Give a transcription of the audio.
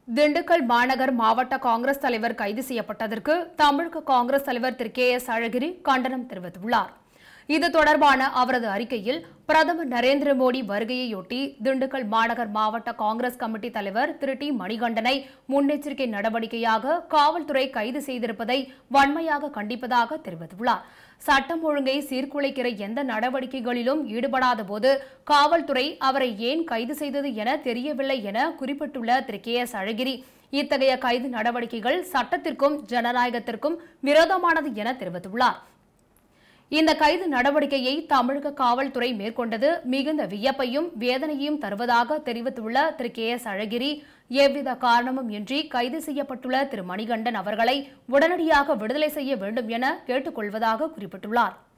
திண்டுக்கல் மாநகர் மாவட்ட காங்கிரஸ் தலைவர் கைது செய்யப்பட்டதற்கு தமிழக காங்கிரஸ் தலைவர் திரு கே எஸ் அழகிரி கண்டனம் தெரிவித்துள்ளார் இது தொடர்பான அவரது அறிக்கையில் பிரதமர் நரேந்திர மோடி வருகையையொட்டி திண்டுக்கல் மாநகர் மாவட்ட காங்கிரஸ் கமிட்டி தலைவர் திரு டி மணிகண்டனை முன்னெச்சரிக்கை நடவடிக்கையாக காவல்துறை கைது செய்திருப்பதை வன்மையாக கண்டிப்பதாக தெரிவித்துள்ளார் சட்டம் ஒழுங்கை சீர்குலைக்கிற எந்த நடவடிக்கைகளிலும் ஈடுபடாத போது காவல்துறை அவரை ஏன் கைது செய்தது என தெரியவில்லை என குறிப்பிட்டுள்ள திரு கே எஸ் அழகிரி இத்தகைய கைது நடவடிக்கைகள் சட்டத்திற்கும் ஜனநாயகத்திற்கும் விரோதமானது என தெரிவித்துள்ளார் இந்த கைது நடவடிக்கையை தமிழக காவல்துறை மேற்கொண்டது மிகுந்த வியப்பையும் வேதனையையும் தருவதாக தெரிவித்துள்ள திரு கே எஸ் அழகிரி எவ்வித காரணமும் இன்றி கைது செய்யப்பட்டுள்ள திரு மணிகண்டன் அவர்களை உடனடியாக விடுதலை செய்ய வேண்டும் என கேட்டுக் கொள்வதாக குறிப்பிட்டுள்ளார்